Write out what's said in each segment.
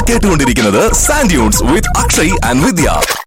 കേട്ടുകൊണ്ടിരിക്കുന്നത് Sandunes with Akshay and Vidya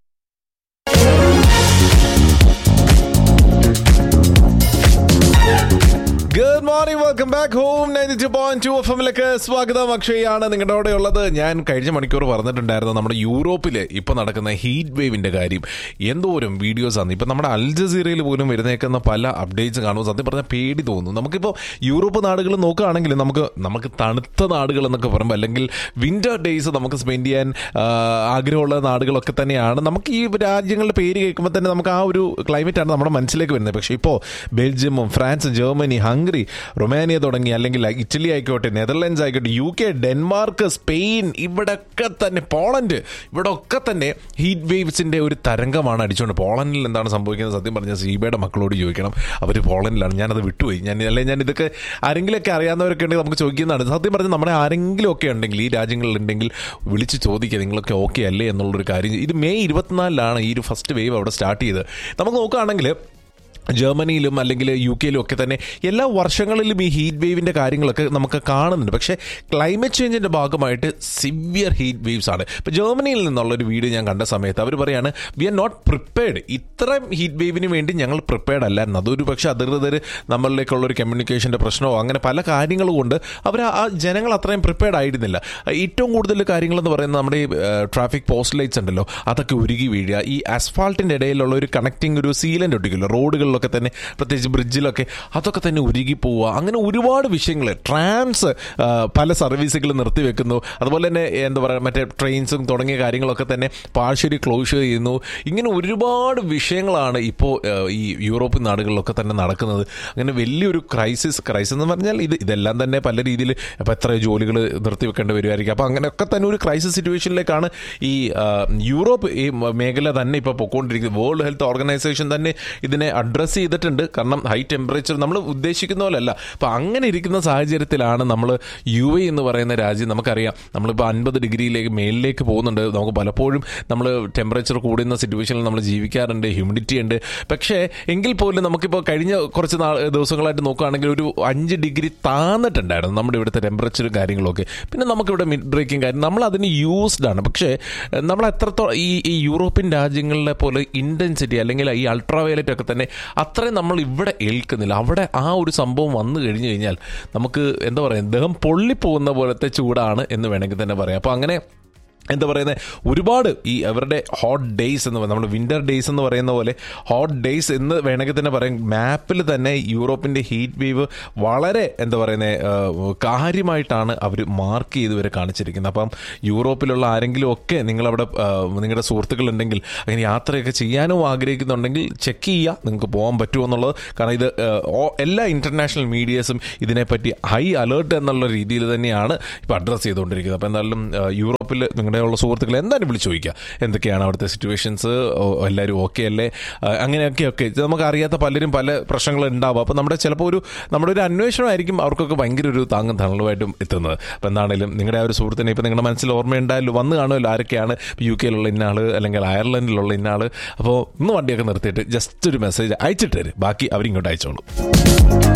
good morning welcome back home ninety two point two F എമ്മിലേക്ക് സ്വാഗതം അക്ഷയാണ് നിങ്ങളുടെ കൂടെ ഉള്ളത് ഞാൻ കഴിഞ്ഞ മണിക്കൂർ പറഞ്ഞിട്ടുണ്ടായിരുന്നു നമ്മുടെ യൂറോപ്പിൽ ഇപ്പോൾ നടക്കുന്ന ഹീറ്റ് വേവിന്റെ കാര്യം എന്തോരം വീഡിയോസ് ആണ് ഇപ്പം നമ്മുടെ അൽ ജസീറയിൽ പോലും വരുന്നേക്കുന്ന പല അപ്ഡേറ്റ്സ് കാണുമ്പോൾ സത്യം പറഞ്ഞാൽ പേടി തോന്നുന്നു നമുക്കിപ്പോൾ യൂറോപ്പ് നാടുകൾ നോക്കുകയാണെങ്കിൽ നമുക്ക് നമുക്ക് തണുത്ത നാടുകൾ എന്നൊക്കെ പറയുമ്പോൾ അല്ലെങ്കിൽ വിന്റർ ഡേയ്സ് നമുക്ക് സ്പെൻഡ് ചെയ്യാൻ ആ, ആഗ്രഹമുള്ള നാടുകളൊക്കെ തന്നെയാണ് നമുക്ക് ഈ രാജ്യങ്ങളുടെ പേര് കേൾക്കുമ്പോൾ തന്നെ നമുക്ക് ആ ഒരു ക്ലൈമറ്റ് ആണ് നമ്മുടെ മനസ്സിലേക്ക് വരുന്നത് പക്ഷേ ഇപ്പോൾ ബെൽജിയമും ഫ്രാൻസ് ജർമ്മനി ഹംഗറി റൊമാനിയ തുടങ്ങി അല്ലെങ്കിൽ ഇറ്റലി ആയിക്കോട്ടെ നെതർലാൻഡ്സ് ആയിക്കോട്ടെ യു കെ ഡെൻമാർക്ക് സ്പെയിൻ ഇവിടെയൊക്കെ തന്നെ പോളണ്ട് ഇവിടെ ഒക്കെ തന്നെ ഹീറ്റ് വേവ്സിന്റെ ഒരു തരംഗമാണ് അടിച്ചുകൊണ്ട് പോളണ്ടിൽ എന്താണ് സംഭവിക്കുന്നത് സത്യം പറഞ്ഞ സീബയുടെ മക്കളോട് ചോദിക്കണം അവർ പോളണ്ടിലാണ് ഞാനത് വിട്ടുപോയി ഞാൻ അല്ലെങ്കിൽ ഞാൻ ഇതൊക്കെ ആരെങ്കിലുമൊക്കെ അറിയാവുന്നവരൊക്കെ ഉണ്ടെങ്കിൽ നമുക്ക് ചോദിക്കുന്നതാണ് സത്യം പറഞ്ഞാൽ നമ്മുടെ ആരെങ്കിലും ഒക്കെ ഉണ്ടെങ്കിൽ ഈ രാജ്യങ്ങളിൽ ഉണ്ടെങ്കിൽ വിളിച്ച് ചോദിക്കുക നിങ്ങളൊക്കെ ഓക്കെ അല്ലേ എന്നുള്ളൊരു കാര്യം ഇത് മെയ് ഇരുപത്തിനാലിലാണ് ഈ ഒരു ഫസ്റ്റ് വേവ് അവിടെ സ്റ്റാർട്ട് ചെയ്തത് നമുക്ക് നോക്കുകയാണെങ്കിൽ ജർമ്മനിയിലും അല്ലെങ്കിൽ യു കെയിലും ഒക്കെ തന്നെ എല്ലാ വർഷങ്ങളിലും ഈ ഹീറ്റ് വേവിൻ്റെ കാര്യങ്ങളൊക്കെ നമുക്ക് കാണുന്നുണ്ട് പക്ഷേ ക്ലൈമറ്റ് ചേഞ്ചിൻ്റെ ഭാഗമായിട്ട് സിവിയർ ഹീറ്റ് വേവ്സ് ആണ് ഇപ്പോൾ ജർമ്മനിയിൽ നിന്നുള്ളൊരു വീഡിയോ ഞാൻ കണ്ട സമയത്ത് അവർ പറയാണ് വി ആർ നോട്ട് പ്രിപ്പയർഡ് ഇത്രയും ഹീറ്റ് വേവിന് വേണ്ടി ഞങ്ങൾ പ്രിപ്പയർഡ് അല്ലായിരുന്നു അതൊരു പക്ഷേ അധികൃതർ നമ്മളിലേക്കുള്ള ഒരു കമ്മ്യൂണിക്കേഷൻ്റെ പ്രശ്നമോ അങ്ങനെ പല കാര്യങ്ങൾ കൊണ്ട് അവർ ആ ജനങ്ങൾ അത്രയും പ്രിപ്പയർഡ് ആയിരുന്നില്ല ഏറ്റവും കൂടുതൽ കാര്യങ്ങളെന്ന് പറയുന്നത് നമ്മുടെ ഈ ട്രാഫിക് പോസ്റ്റ് ലൈറ്റ്സ് ഉണ്ടല്ലോ അതൊക്കെ ഉരുകി വീഴുക ഈ അസ്ഫാൾട്ടിൻ്റെ ഇടയിലുള്ള ഒരു കണക്റ്റിംഗ് ഒരു സീലൻ്റ് ഒട്ടിക്കുമല്ലോ റോഡുകളിലൊക്കെ തന്നെ പ്രത്യേകിച്ച് ബ്രിഡ്ജിലൊക്കെ അതൊക്കെ തന്നെ ഉരുകി പോവുക അങ്ങനെ ഒരുപാട് വിഷയങ്ങൾ ട്രാൻസ് ആ, പല സർവീസുകൾ നിർത്തിവെക്കുന്നു അതുപോലെ തന്നെ എന്താ പറയുക മറ്റേ ട്രെയിൻസും തുടങ്ങിയ കാര്യങ്ങളൊക്കെ തന്നെ പാഴ്ശ്ശേരി ക്ലോസ് ചെയ്യുന്നു ഇങ്ങനെ ഒരുപാട് വിഷയങ്ങളാണ് ഇപ്പോൾ ഈ യൂറോപ്യൻ നാടുകളിലൊക്കെ തന്നെ നടക്കുന്നത് അങ്ങനെ വലിയൊരു ക്രൈസിസ് ക്രൈസിസ് എന്ന് പറഞ്ഞാൽ ഇത് ഇതെല്ലാം തന്നെ പല രീതിയിൽ ഇപ്പോൾ എത്ര ജോലികൾ നിർത്തിവെക്കേണ്ടി വരുമായിരിക്കും അപ്പോൾ അങ്ങനെയൊക്കെ തന്നെ ഒരു ക്രൈസിസ് സിറ്റുവേഷനിലേക്കാണ് ഈ ആ, യൂറോപ്പ് ഈ മേഖല തന്നെ ഇപ്പോൾ പൊക്കോണ്ടിരിക്കുന്നത് വേൾഡ് ഹെൽത്ത് ഓർഗനൈസേഷൻ തന്നെ ഇതിനെ അഡ്രസ്സ് ചെയ്തിട്ടുണ്ട് കാരണം ഹൈ ടെമ്പറേച്ചർ നമ്മൾ ഉദ്ദേശിക്കുന്ന പോലല്ല അപ്പോൾ അങ്ങനെ ഇരിക്കുന്ന സാഹചര്യത്തിലാണ് നമ്മൾ യു എ എന്ന് പറയുന്ന രാജ്യം നമുക്കറിയാം നമ്മളിപ്പോൾ അൻപത് ഡിഗ്രിയിലേക്ക് മേലിലേക്ക് പോകുന്നുണ്ട് നമുക്ക് പലപ്പോഴും നമ്മൾ ടെമ്പറേച്ചർ കൂടുന്ന സിറ്റുവേഷനിൽ നമ്മൾ ജീവിക്കാറുണ്ട് ഹ്യൂമിഡിറ്റി ഉണ്ട് പക്ഷേ എങ്കിൽ പോലും നമുക്കിപ്പോൾ കഴിഞ്ഞ കുറച്ച് നാൾ ദിവസങ്ങളായിട്ട് നോക്കുകയാണെങ്കിൽ ഒരു അഞ്ച് ഡിഗ്രി താന്നിട്ടുണ്ടായിരുന്നു നമ്മുടെ ഇവിടുത്തെ ടെമ്പറേച്ചറും കാര്യങ്ങളൊക്കെ പിന്നെ നമുക്കിവിടെ മിഡ് ബ്രേക്കിംഗ് കാര്യം നമ്മൾ അതിന് യൂസ്ഡ് ആണ് പക്ഷേ എഹ്, നമ്മൾ എത്രത്തോളം ഈ ഈ യൂറോപ്യൻ രാജ്യങ്ങളിലെ പോലെ ഇൻറ്റൻസിറ്റി അല്ലെങ്കിൽ ഈ അൾട്രാവയലറ്റ് ഒക്കെ തന്നെ അത്രയും നമ്മൾ ഇവിടെ ഏൽക്കുന്നില്ല അവിടെ ആ ഒരു സംഭവം വന്നു കഴിഞ്ഞു കഴിഞ്ഞാൽ നമുക്ക് എന്താ പറയുക ദഹം പൊള്ളിപ്പോകുന്ന പോലത്തെ ചൂടാണ് എന്ന് വേണമെങ്കിൽ തന്നെ പറയാം അപ്പോൾ അങ്ങനെ എന്താ പറയുന്നത് ഒരുപാട് ഈ അവരുടെ ഹോട്ട് ഡേയ്സ് എന്ന് നമ്മൾ വിന്റർ ഡേയ്സ് എന്ന് പറയുന്ന പോലെ ഹോട്ട് ഡേയ്സ് എന്ന് വേണമെങ്കിൽ തന്നെ പറയാം മാപ്പിൽ തന്നെ യൂറോപ്പിൻ്റെ ഹീറ്റ് വേവ് വളരെ എന്താ പറയുന്നത് കാര്യമായിട്ടാണ് അവർ മാർക്ക് ചെയ്ത് വരെ കാണിച്ചിരിക്കുന്നത് അപ്പം യൂറോപ്പിലുള്ള ആരെങ്കിലും ഒക്കെ നിങ്ങളവിടെ ആ, നിങ്ങളുടെ സുഹൃത്തുക്കളുണ്ടെങ്കിൽ അങ്ങനെ യാത്രയൊക്കെ ചെയ്യാനും ആഗ്രഹിക്കുന്നുണ്ടെങ്കിൽ ചെക്ക് ചെയ്യുക നിങ്ങൾക്ക് പോകാൻ പറ്റുമോ എന്നുള്ളത് കാരണം ഇത് ആ, ഓ- എല്ലാ ഇന്റർനാഷണൽ മീഡിയസും ഇതിനെപ്പറ്റി ഹൈ അലേർട്ട് എന്നുള്ള രീതിയിൽ തന്നെയാണ് ഇപ്പോൾ അഡ്രസ്സ് ചെയ്തുകൊണ്ടിരിക്കുന്നത് അപ്പോൾ എന്തായാലും ആ, യൂറോപ്പിൽ നിങ്ങളുടെ ഉള്ള സുഹൃത്തുക്കളെ എന്തായാലും വിളിച്ചു ചോദിക്കുക എന്തൊക്കെയാണ് അവിടുത്തെ സിറ്റുവേഷൻസ് എല്ലാവരും ഓക്കെ അല്ലേ ആ, അങ്ങനെയൊക്കെ ഒക്കെ ഇത് നമുക്ക് അറിയാത്ത പലരും പല പ്രശ്നങ്ങൾ ഉണ്ടാവും അപ്പോൾ നമ്മുടെ ചിലപ്പോൾ ഒരു നമ്മുടെ ഒരു അന്വേഷണമായിരിക്കും അവർക്കൊക്കെ ഭയങ്കര ഒരു താങ്ങും തണലുമായിട്ടും എത്തുന്നത് അപ്പോൾ എന്താണെങ്കിലും നിങ്ങളുടെ ആ ഒരു സുഹൃത്തിനെ ഇപ്പോൾ നിങ്ങളുടെ മനസ്സിൽ ഓർമ്മയുണ്ടായാലും വന്ന് കാണുമല്ലോ ആരൊക്കെയാണ് യു കെയിലുള്ള ഇന്നാൾ അല്ലെങ്കിൽ അയർലൻഡിലുള്ള ഇന്നാൾ അപ്പോൾ ഇന്ന് വണ്ടിയൊക്കെ നിർത്തിയിട്ട് ജസ്റ്റ് ഒരു മെസ്സേജ് അയച്ചിട്ട് തരും ബാക്കി അവരിങ്ങോട്ട് അയച്ചോളൂ